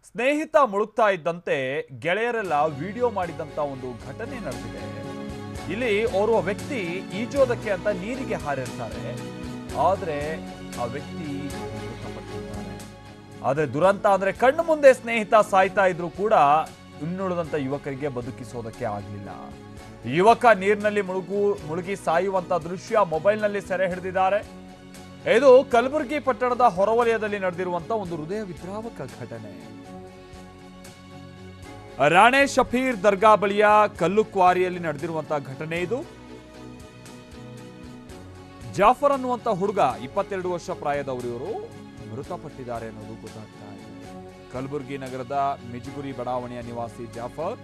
ಸ್ನೇಹಿತ ಮುಳುಗ್ತಾ ಇದ್ದಂತೆ ಗೆಳೆಯರೆಲ್ಲ ವಿಡಿಯೋ ಮಾಡಿದಂತ ಒಂದು ಘಟನೆ ನಡೆದಿದೆ ಇಲ್ಲಿ ಓರ್ವ ವ್ಯಕ್ತಿ ಈಜೋದಕ್ಕೆ ಅಂತ ನೀರಿಗೆ ಹಾರಿರ್ತಾರೆ ಆದ್ರೆ ಆ ವ್ಯಕ್ತಿ ಮೃತಪಟ್ಟಿರ್ತಾನೆ ಆದ್ರೆ ದುರಂತ ಅಂದ್ರೆ ಕಣ್ಣು ಮುಂದೆ ಸ್ನೇಹಿತ ಸಾಯ್ತಾ ಇದ್ರು ಕೂಡ ಇನ್ನುಳಿದಂತ ಯುವಕರಿಗೆ ಬದುಕಿಸೋದಕ್ಕೆ ಆಗ್ಲಿಲ್ಲ ಯುವಕ ನೀರಿನಲ್ಲಿ ಮುಳುಗು ಮುಳುಗಿ ಸಾಯುವಂತ ದೃಶ್ಯ ಮೊಬೈಲ್ನಲ್ಲಿ ಸೆರೆ ಹಿಡಿದಿದ್ದಾರೆ ಇದು ಕಲಬುರಗಿ ಪಟ್ಟಣದ ಹೊರವಲಯದಲ್ಲಿ ನಡೆದಿರುವಂತ ಒಂದು ಹೃದಯ ವಿದ್ರಾವಕ ಘಟನೆ ರಾಣೆ ಶಫೀರ್ ದರ್ಗಾ ಬಳಿಯ ಕಲ್ಲು ಕ್ವಾರಿಯಲ್ಲಿ ನಡೆದಿರುವಂತಹ ಘಟನೆ ಇದು ಜಾಫರ್ ಅನ್ನುವಂತ ಹುಡುಗ ಇಪ್ಪತ್ತೆರಡು ವರ್ಷ ಪ್ರಾಯದವರು ಇವರು ಮೃತಪಟ್ಟಿದ್ದಾರೆ ಅನ್ನೋದು ಗೊತ್ತಾಗ್ತಾ ಇದೆ ಕಲಬುರಗಿ ನಗರದ ಮಿಜುಗುರಿ ಬಡಾವಣೆಯ ನಿವಾಸಿ ಜಾಫರ್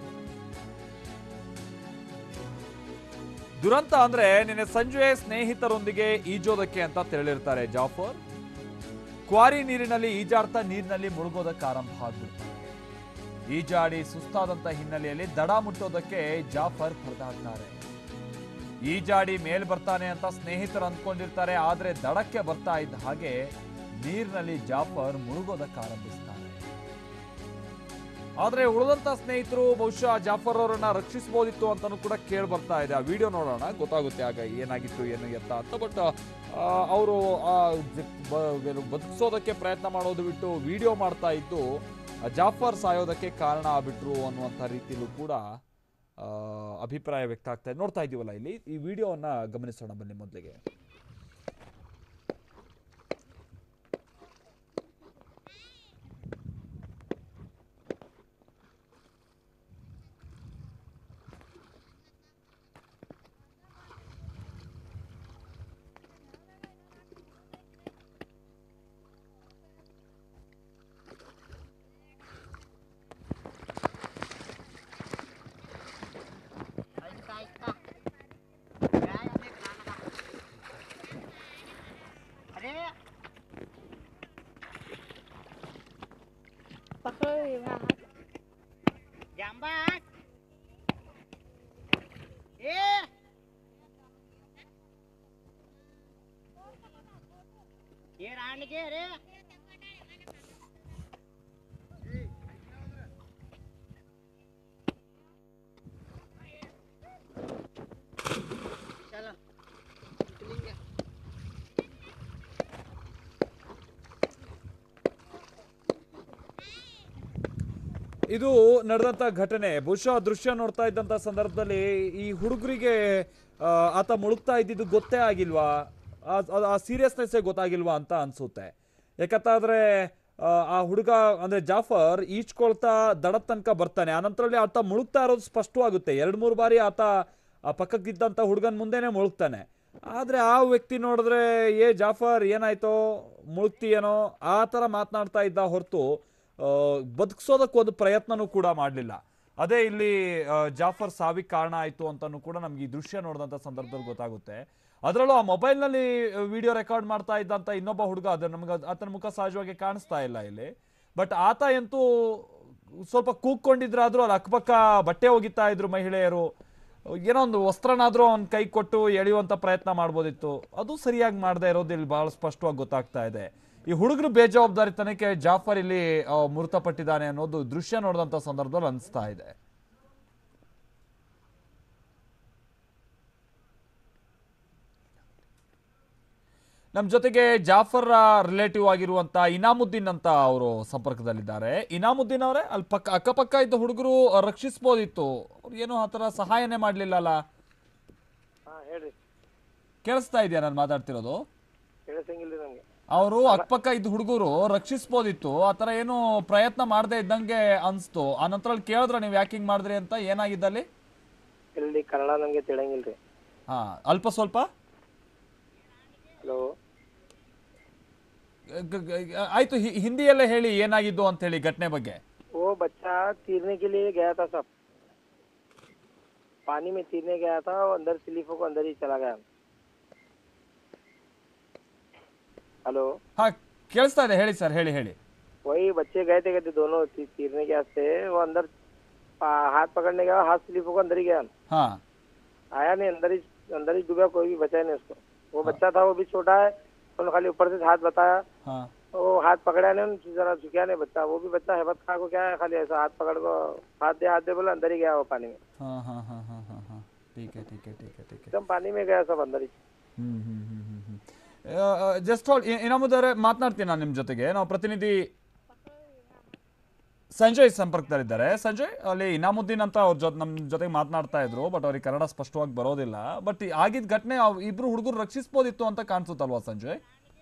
ದುರಂತ ಅಂದ್ರೆ ನಿನ್ನೆ ಸಂಜೆ ಸ್ನೇಹಿತರೊಂದಿಗೆ ಈಜೋದಕ್ಕೆ ಅಂತ ತೆರಳಿರ್ತಾರೆ ಜಾಫರ್ ಕ್ವಾರಿ ನೀರಿನಲ್ಲಿ ಈಜಾಡ್ತಾ ನೀರಿನಲ್ಲಿ ಮುಳುಗೋದಕ್ಕೆ ಆರಂಭ ಆಗ್ಬಿಡ್ತಾರೆ ಈಜಾಡಿ ಸುಸ್ತಾದಂತ ಹಿನ್ನೆಲೆಯಲ್ಲಿ ದಡ ಮುಟ್ಟೋದಕ್ಕೆ ಜಾಫರ್ ಪರದಾಡ್ತಾರೆ ಈಜಾಡಿ ಮೇಲ್ ಬರ್ತಾನೆ ಅಂತ ಸ್ನೇಹಿತರು ಅಂದ್ಕೊಂಡಿರ್ತಾರೆ ಆದ್ರೆ ದಡಕ್ಕೆ ಬರ್ತಾ ಇದ್ದ ಹಾಗೆ ನೀರಿನಲ್ಲಿ ಜಾಫರ್ ಮುಳುಗೋದಕ್ಕೆ ಆರಂಭಿಸ್ತಾರೆ ಆದ್ರೆ ಉಳಿದಂತ ಸ್ನೇಹಿತರು ಬಹುಶಃ ಜಾಫರ್ ಅವರನ್ನ ರಕ್ಷಿಸಬಹುದಿತ್ತು ಅಂತಾನು ಕೂಡ ಕೇಳಿ ಬರ್ತಾ ಇದೆ ಆ ವಿಡಿಯೋ ನೋಡೋಣ ಗೊತ್ತಾಗುತ್ತೆ ಆಗ ಏನಾಗಿತ್ತು ಏನು ಎತ್ತ ಅಂತ ಬಟ್ ಅವರು ಬದುಕಿಸೋದಕ್ಕೆ ಪ್ರಯತ್ನ ಮಾಡೋದು ಬಿಟ್ಟು ವಿಡಿಯೋ ಮಾಡ್ತಾ ಇದ್ದು ಆ ಜಾಫರ್ ಸಾಯೋದಕ್ಕೆ ಕಾರಣ ಆಗ್ಬಿಟ್ರು ಅನ್ನುವಂಥ ರೀತಿಲೂ ಕೂಡ ಆ, ಅಭಿಪ್ರಾಯ ವ್ಯಕ್ತ ಆಗ್ತಾ ಇದೆ ನೋಡ್ತಾ ಇದೀವಲ್ಲ ಇಲ್ಲಿ ಈ ವಿಡಿಯೋವನ್ನ ಗಮನಿಸೋಣ ಬನ್ನಿ ಮೊದಲಿಗೆ अरे पकड़ो ये वहाँ जाम्बास ए ये रान के रे चलो निकलेंगे ಇದು ನಡೆದಂತ ಘಟನೆ ಬಹುಶಃ ದೃಶ್ಯ ನೋಡ್ತಾ ಇದ್ದಂತ ಸಂದರ್ಭದಲ್ಲಿ ಈ ಹುಡುಗರಿಗೆ ಆತ ಮುಳುಗ್ತಾ ಇದ್ದಿದ್ದು ಗೊತ್ತೇ ಆಗಿಲ್ವಾ ಆ- ಆ- ಆ ಸೀರಿಯಸ್ನೆಸ್ ಗೊತ್ತಾಗಿಲ್ವಾ ಅಂತ ಅನ್ಸುತ್ತೆ ಯಾಕಂತಾದ್ರೆ ಆ, ಆ ಹುಡುಗ ಅಂದ್ರೆ ಜಾಫರ್ ಈಜ್ಕೊಳ್ತಾ ದಡದ ತನಕ ಬರ್ತಾನೆ ಆನಂತರದಲ್ಲಿ ಆತ ಮುಳುಗ್ತಾ ಇರೋದು ಸ್ಪಷ್ಟವಾಗುತ್ತೆ ಎರಡ್ ಮೂರು ಬಾರಿ ಆತ ಆ ಪಕ್ಕಕ್ಕಿದ್ದಂತ ಹುಡುಗನ ಮುಂದೆನೆ ಮುಳುಗ್ತಾನೆ ಆದ್ರೆ ಆ ವ್ಯಕ್ತಿ ನೋಡಿದ್ರೆ ಏ ಜಾಫರ್ ಏನಾಯ್ತೋ ಮುಳುಗ್ತೀಯೇನೋ ಆ ಥರ ಮಾತನಾಡ್ತಾ ಇದ್ದ ಹೊರತು ಬದುಕಿಸೋದಕ್ಕೆ ಒಂದು ಪ್ರಯತ್ನನೂ ಕೂಡ ಮಾಡಲಿಲ್ಲ ಅದೇ ಇಲ್ಲಿ ಆ, ಜಾಫರ್ ಸಾವಿಗೆ ಕಾರಣ ಆಯಿತು ಅಂತಲೂ ಕೂಡ ನಮ್ಗೆ ಈ ದೃಶ್ಯ ನೋಡಿದಂಥ ಸಂದರ್ಭದಲ್ಲಿ ಗೊತ್ತಾಗುತ್ತೆ ಅದರಲ್ಲೂ ಆ ಮೊಬೈಲ್ನಲ್ಲಿ ವಿಡಿಯೋ ರೆಕಾರ್ಡ್ ಮಾಡ್ತಾ ಇದ್ದಂಥ ಇನ್ನೊಬ್ಬ ಹುಡುಗ ಅದು ನಮ್ಗೆ ಅದ್- ಆತನ ಮುಖ ಸಹಜವಾಗಿ ಕಾಣಿಸ್ತಾ ಇಲ್ಲ ಇಲ್ಲಿ ಬಟ್ ಆತ ಅಂತೂ ಸ್ವಲ್ಪ ಕೂಗ್ಕೊಂಡಿದ್ರಾದ್ರೂ ಅಲ್ಲಿ ಅಕ್ಕಪಕ್ಕ ಬಟ್ಟೆ ಒಗಿತಾ ಇದ್ರು ಮಹಿಳೆಯರು ಏನೋ ಒಂದು ವಸ್ತ್ರನಾದ್ರೂ ಅವ್ನ ಕೈ ಕೊಟ್ಟು ಎಳೆಯುವಂತ ಪ್ರಯತ್ನ ಮಾಡ್ಬೋದಿತ್ತು ಅದು ಸರಿಯಾಗಿ ಮಾಡದೇ ಇರೋದು ಇಲ್ಲಿ ಬಹಳ ಸ್ಪಷ್ಟವಾಗಿ ಗೊತ್ತಾಗ್ತಾ ಇದೆ ಈ ಹುಡುಗರು ಬೇಜವಾಬ್ದಾರಿತನಕ್ಕೆ ಜಾಫರ್ ಇಲ್ಲಿ ಆ, ಮೃತಪಟ್ಟಿದ್ದಾನೆ ಅನ್ನೋದು ದೃಶ್ಯ ನೋಡಿದಂತ ಸಂದರ್ಭದಲ್ಲಿ ಅನಿಸ್ತಾ ಇದೆ ನಮ್ಮ ಜೊತೆಗೆ ಜಾಫರ್ ರಿಲೇಟಿವ್ ಆಗಿರುವಂತ ಇನಾಮುದ್ದೀನ್ ಅಂತ ಅವರು ಸಂಪರ್ಕದಲ್ಲಿದ್ದಾರೆ ಇನಾಮುದ್ದೀನ್ ಅವರೇ ಅಲ್ಲಿ ಪಕ್ಕ ಅಕ್ಕಪಕ್ಕ ಇದ್ದ ಹುಡುಗರು ರಕ್ಷಿಸ್ಬೋದಿತ್ತು ಅವ್ರು ಏನೋ ಆ ಥರ ಸಹಾಯನೇ ಮಾಡಲಿಲ್ಲಲ್ಲ ಹಾ ಹೇಳ್ರಿ ಕೇಳಿಸ್ತಾ ಇದೆಯಾ ನಾನು ಮಾತಾಡ್ತಿರೋದು ಕೇಳಿಸಂಗಿಲ್ರಿ ನಮ್ಗೆ ಅವರು ಅಕ್ಕಪಕ್ಕ ಇದ್ದ ಹುಡುಗರು ರಕ್ಷಿಸ್ಬೋದಿತ್ತು ಆ ಥರ ಏನು ಪ್ರಯತ್ನ ಮಾಡದೇ ಇದ್ದಂಗೆ ಅನ್ಸ್ತು ಆ ನಂತರ ಅಲ್ಲಿ ಕೇಳಿದ್ರ ನೀವು ಯಾಕೆ ಹಿಂಗ್ ಮಾಡಿದ್ರಿ ಅಂತ ಏನಾಗಿದ್ದಲ್ಲಿ ಇಲ್ಲಿ ಕನ್ನಡ ನಮ್ಗೆ ತಿಳಿಯಂಗಿಲ್ರಿ ಹಾ ಅಲ್ಪ ಸ್ವಲ್ಪ ಹಲೋ ಗ- ಗ- ಆಯ್ತು ಹಿ- ಹಿಂದಿಯಲ್ಲೇ ಹೇಳಿ ಏನಾಗಿದ್ದು ಅಂತ ಹೇಳಿ ಘಟನೆ ಬಗ್ಗೆ वो बच्चा तैरने के लिए गया था सब पानी में तैरने गया था और अंदर स्लीप होकर अंदर ही चला गया हेलो ಹಾ ಕೇಳಿಸ್ತಾ ಇದೆ ಹೇಳಿ ಸರ್ ಹೇಳಿ ಹೇಳಿ वही बच्चे गए थे गए थे दोनों ती- तैरने के वास्ते वो अंदर पा- हाथ पकड़ने गया हाथ स्लिप होकर अंदर ही गया ಹಾ आया नहीं अंदर ही अंदर ही डूबा कोई भी बचा नहीं उसको वो बच्चा था वो भी छोटा है उन्होंने खाली ऊपर से हाथ बताया ಹಾ वो हाथ पकड़ा नहीं उन जरा झुकिया नहीं बच्चा वो भी बच्चा हेबत खा को क्या है खाली ऐसा हाथ पकड़ को हाथ दे हाथ दे बोला अंदर ही गया वो पानी में हाँ हाँ हाँ हाँ हाँ हाँ ठीक है ठीक है ठीक है ठीक है एकदम पानी में गया सब अंदर ही ಹ್ಮ್ ಹ್ಮ್ ಹ್ಮ್ ಹ್ಮ್ ಹ್ಮ್ ಜಸ್ಟ್ ಆಲ್ ಇನಾಮುದರೆ ಮಾತನಾಡ್ತೀನಿ ನಾನು ನಿಮ್ಮ ಜೊತೆಗೆ ನಾವು ಪ್ರತಿನಿಧಿ ಸಂಜಯ್ ಸಂಪರ್ಕದಲ್ಲಿದ್ದಾರೆ ಸಂಜಯ್ ಅಲ್ಲಿ ಇನಾಮುದ್ದೀನ್ ಅಂತ ಅವ್ರ ಜೊತೆ ನಮ್ಮ ಜೊತೆಗೆ ಮಾತನಾಡ್ತಾ ಇದ್ರು ಬಟ್ ಅವ್ರಿಗೆ ಕನ್ನಡ ಸ್ಪಷ್ಟವಾಗಿ ಬರೋದಿಲ್ಲ ಬಟ್ ಆಗಿದ್ದ ಘಟನೆ ಅವ್ ಇಬ್ರು ಹುಡುಗರು ರಕ್ಷಿಸ್ಬೋದಿತ್ತು ಅಂತ ಕಾಣಿಸುತ್ತಲ್ವಾ ಸಂಜಯ್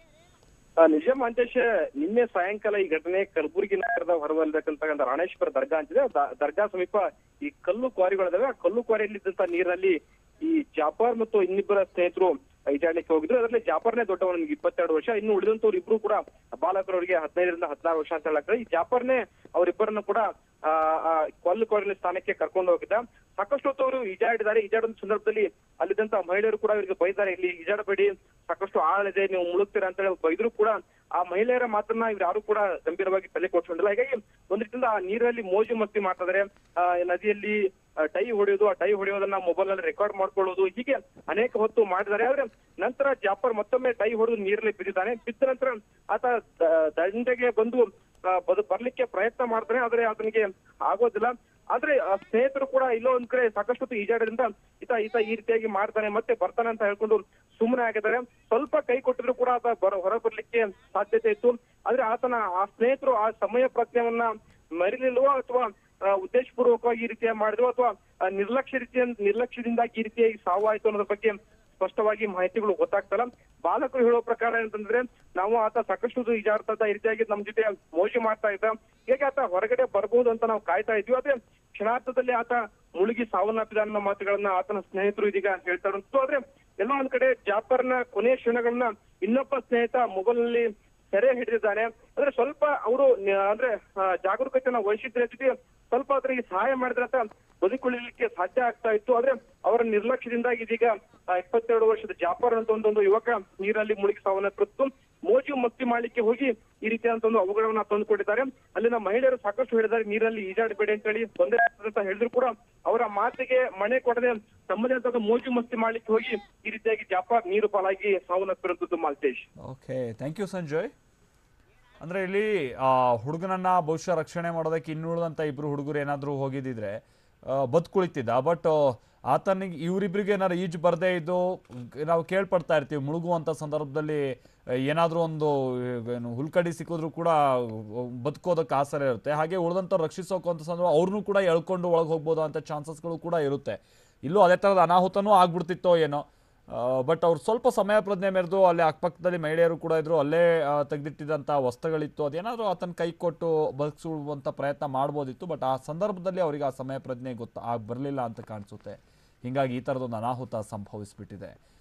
ಆ, ನಿಜ ಮಂತೇಶ್ ನಿನ್ನೆ ಸಾಯಂಕಾಲ ಈ ಘಟನೆ ಕಲಬುರಗಿ ನಗರದ ಹೊರವಲಯದಕ್ಕಂತ ರಾಣೇಶ್ವರ ದರ್ಗಾ ಅಂತಿದೆ ದ- ದರ್ಗಾ ಸಮೀಪ ಈ ಕಲ್ಲು ಕ್ವಾರಿಗಳಿದಾವೆ ಆ ಕಲ್ಲು ಕ್ವಾರಿಯಲ್ಲಿದ್ದಂತ ನೀರಿನಲ್ಲಿ ಈ ಜಾಫರ್ ಮತ್ತು ಇನ್ನಿಬ್ಬರ ಸ್ನೇಹಿತರು ಈಜಾಡ್ಲಿಕ್ಕೆ ಹೋಗಿದ್ರು ಅದರಲ್ಲಿ ಜಾಫರ್ನೇ ದೊಡ್ಡವನು ನಿಮ್ಗೆ ಇಪ್ಪತ್ತೆರಡು ವರ್ಷ ಇನ್ನು ಉಳಿದಂತವ್ರು ಇಬ್ರು ಕೂಡ ಬಾಲಕರವರಿಗೆ ಹದಿನೈದರಿಂದ ಹದಿನಾರು ವರ್ಷ ಅಂತ ಹೇಳಕ್ತಾರೆ ಈ ಜಾಫರ್ನೇ ಅವರಿಬ್ಬರನ್ನು ಕೂಡ ಆ ಆ, ಕಲ್ಲು ಕ್ವಾರಿಯ ಸ್ಥಾನಕ್ಕೆ ಕರ್ಕೊಂಡು ಹೋಗಿದ್ದ ಸಾಕಷ್ಟು ಹೊತ್ತು ಅವರು ಈಜಾಡಿದ್ದಾರೆ ಈಜಾಡಿದ ಸಂದರ್ಭದಲ್ಲಿ ಅಲ್ಲಿದ್ದಂತ ಮಹಿಳೆಯರು ಕೂಡ ಇವರಿಗೆ ಬೈತಾರೆ ಇಲ್ಲಿ ಈಜಾಡಬೇಡಿ ಸಾಕಷ್ಟು ಆಳಿದೆ ನೀವು ಮುಳುಗ್ತೀರಾ ಅಂತ ಹೇಳಿ ಬೈದ್ರು ಕೂಡ ಆ ಮಹಿಳೆಯರ ಮಾತನ್ನ ಇವ್ರು ಯಾರು ಕೂಡ ಗಂಭೀರವಾಗಿ ತಲೆ ಕೊಡ್ಕೊಂಡಿಲ್ಲ ಹೀಗಾಗಿ ಒಂದ್ ರೀತಿಯಿಂದ ಆ ನೀರಲ್ಲಿ ಮೋಜು ಮಸ್ತಿ ಮಾಡ್ತಿದ್ದಾರೆ ಆ ನದಿಯಲ್ಲಿ ಆ, ಡೈ ಹೊಡೆಯೋದು ಆ ಡೈ ಹೊಡೆಯೋದನ್ನ ಮೊಬೈಲ್ ನಲ್ಲಿ ರೆಕಾರ್ಡ್ ಮಾಡ್ಕೊಳ್ಳೋದು ಹೀಗೆ ಅನೇಕ ಹೊತ್ತು ಮಾಡಿದ್ದಾರೆ ಆದ್ರೆ ನಂತರ ಜಾಫರ್ ಮತ್ತೊಮ್ಮೆ ಡೈ ಹೊಡೆದು ನೀರಲ್ಲಿ ಬಿದ್ದಿದ್ದಾನೆ ಬಿದ್ದ ನಂತರ ಆತ ದ- ದಂಡೆಗೆ ಬಂದು ಆ, ಬದು ಬರ್ಲಿಕ್ಕೆ ಪ್ರಯತ್ನ ಮಾಡ್ತಾನೆ ಆದ್ರೆ ಆತನಿಗೆ ಆಗೋದಿಲ್ಲ ಆದ್ರೆ ಆ ಸ್ನೇಹಿತರು ಕೂಡ ಇಲ್ಲೋ ಒಂದ್ ಕಡೆ ಸಾಕಷ್ಟು ಹೊತ್ತು ಈಜಾಡೋದ್ರಿಂದ ಈತ ಈತ ಈ ರೀತಿಯಾಗಿ ಮಾಡ್ತಾನೆ ಮತ್ತೆ ಬರ್ತಾನೆ ಅಂತ ಹೇಳ್ಕೊಂಡು ಸುಮ್ಮನೆ ಆಗಿದ್ದಾರೆ ಸ್ವಲ್ಪ ಕೈ ಕೊಟ್ಟಿದ್ರು ಕೂಡ ಆತ ಬರ ಹೊರ ಬರ್ಲಿಕ್ಕೆ ಸಾಧ್ಯತೆ ಇತ್ತು ಆದ್ರೆ ಆತನ ಆ ಸ್ನೇಹಿತರು ಆ ಸಮಯ ಪ್ರಜ್ಞೆಯನ್ನ ಮರಿಲಿಲ್ವೋ ಅಥವಾ ಆ, ಉದ್ದೇಶಪೂರ್ವಕವಾಗಿ ಈ ರೀತಿಯ ಮಾಡಿದ್ರು ಅಥವಾ ಆ, ನಿರ್ಲಕ್ಷ್ಯ ರೀತಿಯ ನಿರ್ಲಕ್ಷ್ಯದಿಂದಾಗಿ ಈ ರೀತಿಯಾಗಿ ಸಾವು ಆಯ್ತು ಅನ್ನೋದ್ರ ಬಗ್ಗೆ ಸ್ಪಷ್ಟವಾಗಿ ಮಾಹಿತಿಗಳು ಗೊತ್ತಾಗ್ತಲ್ಲ ಬಾಲಕರು ಹೇಳೋ ಪ್ರಕಾರ ಏನಂತಂದ್ರೆ ನಾವು ಆತ ಸಾಕಷ್ಟು ಹೊತ್ತು ಈಜಾಡ್ತಾ ಇದ್ದ, ಈ ರೀತಿಯಾಗಿ ನಮ್ ಜೊತೆ ಮೋಜು ಮಾಡ್ತಾ ಇದ್ದ ಹೇಗೆ ಆತ ಹೊರಗಡೆ ಬರ್ಬೋದು ಅಂತ ನಾವು ಕಾಯ್ತಾ ಇದ್ವಿ ಆದ್ರೆ ಕ್ಷಣಾರ್ಥದಲ್ಲಿ ಆತ ಮುಳುಗಿ ಸಾವನ್ನಪ್ಪಿದ ಅನ್ನೋ ಮಾತುಗಳನ್ನ ಆತನ ಸ್ನೇಹಿತರು ಇದೀಗ ಹೇಳ್ತಾರೆ ಆದ್ರೆ ಎಲ್ಲೋ ಒಂದ್ ಕಡೆ ಜಾಫರ್ನ ಕೊನೆಯ ಕ್ಷಣಗಳನ್ನ ಇನ್ನೊಬ್ಬ ಸ್ನೇಹಿತ ಮೊಬೈಲ್ನಲ್ಲಿ ಸೆರೆ ಹಿಡಿದಿದ್ದಾನೆ ಅಂದ್ರೆ ಸ್ವಲ್ಪ ಅವರು ಅಂದ್ರೆ ಆ, ಜಾಗರೂಕತೆಯನ್ನ ವಹಿಸಿದ್ರೆ ಜೊತೆ ಸ್ವಲ್ಪ ಅವರಿಗೆ ಸಹಾಯ ಮಾಡಿದ್ರೆ ಅಂತ ಬದುಕೊಳ್ಳಲಿಕ್ಕೆ ಸಾಧ್ಯ ಆಗ್ತಾ ಇತ್ತು ಆದ್ರೆ ಅವರ ನಿರ್ಲಕ್ಷ್ಯದಿಂದಾಗಿ ಇದೀಗ ಆ, ಇಪ್ಪತ್ತೆರಡು ವರ್ಷದ ಜಾಫರ್ ಅಂತ ಒಂದೊಂದು ಯುವಕ ನೀರಲ್ಲಿ ಮುಳುಗಿ ಸಾವನ್ನಪ್ಪಿತ್ತು ಮೋಜು ಮಸ್ತಿ ಮಾಡ್ಲಿಕ್ಕೆ ಹೋಗಿ ಈ ರೀತಿಯಾದಂತ ಒಂದು ಅವಘಡವನ್ನ ತಂದುಕೊಂಡಿದ್ದಾರೆ ಅಲ್ಲಿನ ಮಹಿಳೆಯರು ಸಾಕಷ್ಟು ಹೇಳಿದ್ದಾರೆ ನೀರಲ್ಲಿ ಈಜಾಡಬೇಡಿ ಅಂತ ಹೇಳಿ ತೊಂದರೆ ಆಗ್ತದೆ ಅಂತ ಹೇಳಿದ್ರು ಕೂಡ ಅವರ ಮಾತಿಗೆ ಮಣೆ ಕೊಡದೆ ತಮ್ಮದೇ ಅಂತ ಮೋಜು ಮಸ್ತಿ ಮಾಡ್ಲಿಕ್ಕೆ ಹೋಗಿ ಈ ರೀತಿಯಾಗಿ ಜಾಫರ್ ನೀರು ಪಾಲಾಗಿ ಸಾವನ್ನಪ್ಪಿರುವಂತದ್ದು Malthesh okay thank you Sanjay ಅಂದರೆ ಇಲ್ಲಿ ಆ ಹುಡುಗನನ್ನ ಬಹುಶಃ ರಕ್ಷಣೆ ಮಾಡೋದಕ್ಕೆ ಇನ್ನುಳಿದಂಥ ಇಬ್ಬರು ಹುಡುಗರು ಏನಾದರೂ ಹೋಗಿದ್ದಿದ್ರೆ ಆ, ಬದುಕುಳಿತಿದ್ದ ಬಟ್ ಆತನಿಗೆ ಇವರಿಬ್ಬರಿಗೆ ಏನಾದ್ರು ಈಜು ಬರದೇ ಇದ್ದು ನಾವು ಕೇಳ್ಪಡ್ತಾ ಇರ್ತೀವಿ ಮುಳುಗುವಂಥ ಸಂದರ್ಭದಲ್ಲಿ ಏನಾದರೂ ಒಂದು ಏನು ಹುಲ್ಕಡಿ ಸಿಕ್ಕಿದ್ರು ಕೂಡ ಬದುಕೋದಕ್ಕೆ ಆಸರೆ ಇರುತ್ತೆ ಹಾಗೆ ಉಳಿದಂಥವ್ರು ರಕ್ಷಿಸೋಕೆ ಅಂತ ಸಂದರ್ಭ ಅವ್ರನ್ನೂ ಕೂಡ ಎಳ್ಕೊಂಡು ಒಳಗೆ ಹೋಗ್ಬೋದು ಅಂತ ಚಾನ್ಸಸ್ಗಳು ಕೂಡ ಇರುತ್ತೆ ಇಲ್ಲೂ ಅದೇ ಥರದ ಅನಾಹುತನೂ ಆಗ್ಬಿಡ್ತಿತ್ತೋ ಏನೋ ಬಟ್ ಅವ್ರು ಸ್ವಲ್ಪ ಸಮಯ ಪ್ರಜ್ಞೆ ಮೆರೆದು ಅಲ್ಲೇ ಅಕ್ಕಪಕ್ಕದಲ್ಲಿ ಮಹಿಳೆಯರು ಕೂಡ ಇದ್ರು ಅಲ್ಲೇ ಆ, ತೆಗ್ದಿಟ್ಟಿದ್ದಂಥ ವಸ್ತುಗಳಿತ್ತು ಅದೇನಾದರೂ ಆತನ ಕೈ ಕೊಟ್ಟು ಬದುಕಿಸುವಂಥ ಪ್ರಯತ್ನ ಮಾಡ್ಬೋದಿತ್ತು ಬಟ್ ಆ ಸಂದರ್ಭದಲ್ಲಿ ಅವರಿಗೆ ಆ ಸಮಯ ಪ್ರಜ್ಞೆ ಗೊತ್ತ ಆಗ ಬರಲಿಲ್ಲ ಅಂತ ಕಾಣಿಸುತ್ತೆ ಹೀಗಾಗಿ ಈ ಥರದೊಂದು ಅನಾಹುತ ಸಂಭವಿಸ್ಬಿಟ್ಟಿದೆ